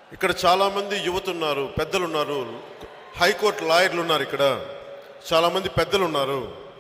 ఇక్కడ చాలామంది యువత ఉన్నారు పెద్దలు ఉన్నారు హైకోర్టు లాయర్లు ఉన్నారు ఇక్కడ చాలామంది పెద్దలు ఉన్నారు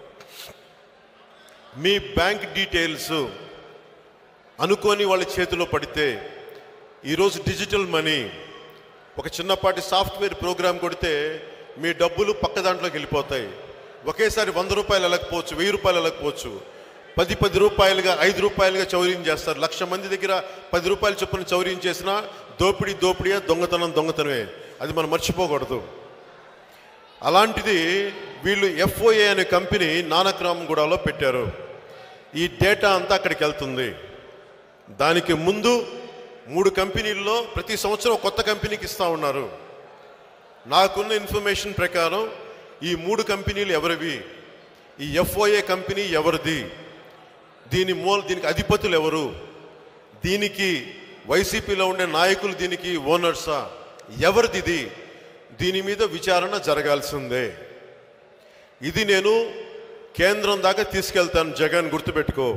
మీ బ్యాంక్ డీటెయిల్స్ అనుకోని వాళ్ళ చేతిలో పడితే ఈరోజు డిజిటల్ మనీ ఒక చిన్నపాటి సాఫ్ట్వేర్ ప్రోగ్రామ్ కొడితే మీ డబ్బులు పక్క దాంట్లోకి వెళ్ళిపోతాయి ఒకేసారి వంద రూపాయలు వెళ్ళకపోవచ్చు వెయ్యి రూపాయలు వెళ్ళకపోవచ్చు పది పది రూపాయలుగా ఐదు రూపాయలుగా చౌర్యం చేస్తారు లక్ష మంది దగ్గర పది రూపాయల చొప్పున చౌర్యం చేసినా దోపిడీ దోపిడీయే దొంగతనం దొంగతనమే అది మనం మర్చిపోకూడదు అలాంటిది వీళ్ళు ఎఫ్ఓఏ అనే కంపెనీ నానక్రామగూడలో పెట్టారు ఈ డేటా అంతా అక్కడికి వెళ్తుంది దానికి ముందు మూడు కంపెనీల్లో ప్రతి సంవత్సరం కొత్త కంపెనీకి ఇస్తా ఉన్నారు నాకున్న ఇన్ఫర్మేషన్ ప్రకారం ఈ మూడు కంపెనీలు ఎవరివి ఈ ఎఫ్ఓఏ కంపెనీ ఎవరిది దీని మూల దీనికి అధిపతులు ఎవరు దీనికి వైసీపీలో ఉండే నాయకులు దీనికి ఓనర్సా ఎవరిది ఇది దీని మీద విచారణ జరగాల్సిందే ఇది నేను కేంద్రం దాకా తీసుకెళ్తాను జగన్ గుర్తుపెట్టుకో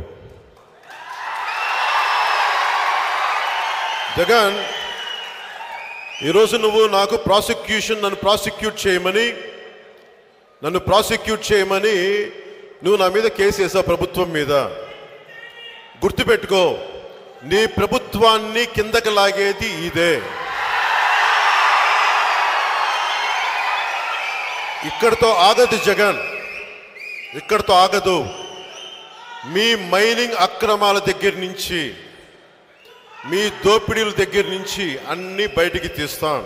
జగన్ ఈరోజు నువ్వు నాకు ప్రాసిక్యూషన్ నన్ను ప్రాసిక్యూట్ చేయమని నన్ను ప్రాసిక్యూట్ చేయమని నువ్వు నా మీద కేసు వేసావు ప్రభుత్వం మీద గుర్తుపెట్టుకో నీ ప్రభుత్వాన్ని కిందకి లాగేది ఇదే ఇక్కడితో ఆగదు జగన్ ఇక్కడితో ఆగదు మీ మైనింగ్ అక్రమాల దగ్గర నుంచి మీ దోపిడీల దగ్గర నుంచి అన్ని బయటికి తీస్తాం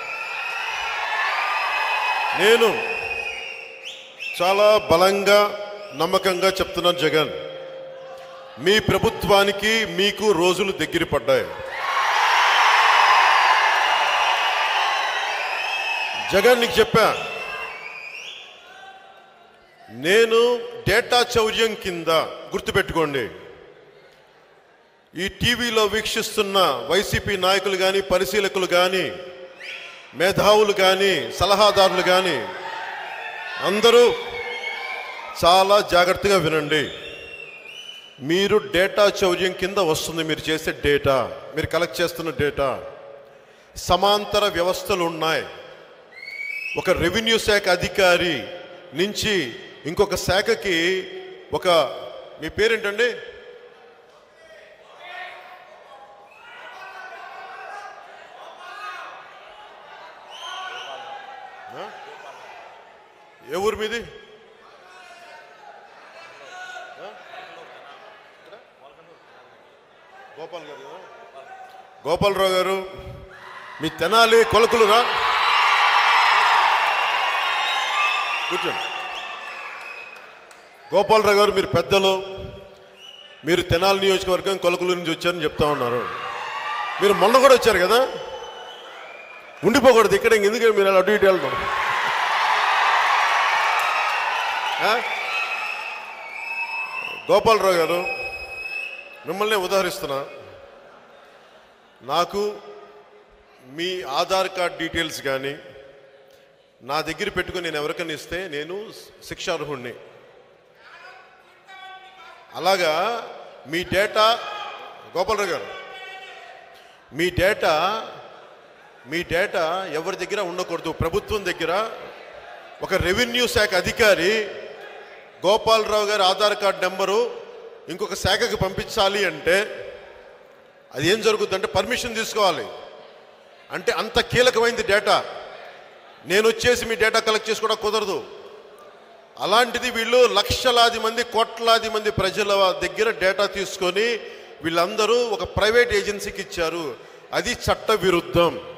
నేను చాలా బలంగా నమ్మకంగా చెప్తున్నాను జగన్ మీ ప్రభుత్వానికి మీకు రోజులు దగ్గర పడ్డాయి జగన్ నీకు చెప్పా నేను డేటా చౌర్యం కింద గుర్తుపెట్టుకోండి ఈ టీవీలో వీక్షిస్తున్న వైసీపీ నాయకులు కానీ పరిశీలకులు కానీ మేధావులు కానీ సలహాదారులు కానీ అందరూ చాలా జాగ్రత్తగా వినండి మీరు డేటా చౌర్యం కింద వస్తుంది మీరు చేసే డేటా మీరు కలెక్ట్ చేస్తున్న డేటా సమాంతర వ్యవస్థలు ఉన్నాయి ఒక రెవెన్యూ శాఖ అధికారి నుంచి ఇంకొక శాఖకి ఒక మీ పేరేంటండి ఆ? ఏ ఊరు మీది ఆ? ఇక్కడ? గోపాల్ గారు కదా? గోపాలరావు గారు మీ తెనాలి కొలకులురా కూర్చోండి గోపాలరావు గారు మీరు పెద్దలు మీరు తెనాలి నియోజకవర్గం కొలకులు నుంచి వచ్చారని చెప్తా ఉన్నారు మీరు మొన్న కూడా వచ్చారు కదా ఉండిపోకూడదు ఇక్కడ ఎందుకంటే మీరు అలా అటు ఇటు వెళ్తాం ఆ? గోపాలరావు గారు మిమ్మల్ని ఉదాహరిస్తున్నా నాకు మీ ఆధార్ కార్డ్ డీటెయిల్స్ కానీ నా దగ్గర పెట్టుకుని నేను ఎవరికైనా ఇస్తే నేను శిక్షార్హుణ్ణి అలాగా మీ డేటా గోపాలరావు గారు మీ డేటా మీ డేటా ఎవరి దగ్గర ఉండకూడదు ప్రభుత్వం దగ్గర ఒక రెవెన్యూ శాఖ అధికారి గోపాలరావు గారి ఆధార్ కార్డ్ నెంబరు ఇంకొక శాఖకి పంపించాలి అంటే అది ఏం జరుగుద్ది అంటే పర్మిషన్ తీసుకోవాలి అంటే అంత కీలకమైంది డేటా నేను వచ్చేసి మీ డేటా కలెక్ట్ చేసుకోవడం కుదరదు అలాంటిది వీళ్ళు లక్షలాది మంది కోట్లాది మంది ప్రజల దగ్గర డేటా తీసుకొని వీళ్ళందరూ ఒక ప్రైవేట్ ఏజెన్సీకి ఇచ్చారు అది చట్ట విరుద్ధం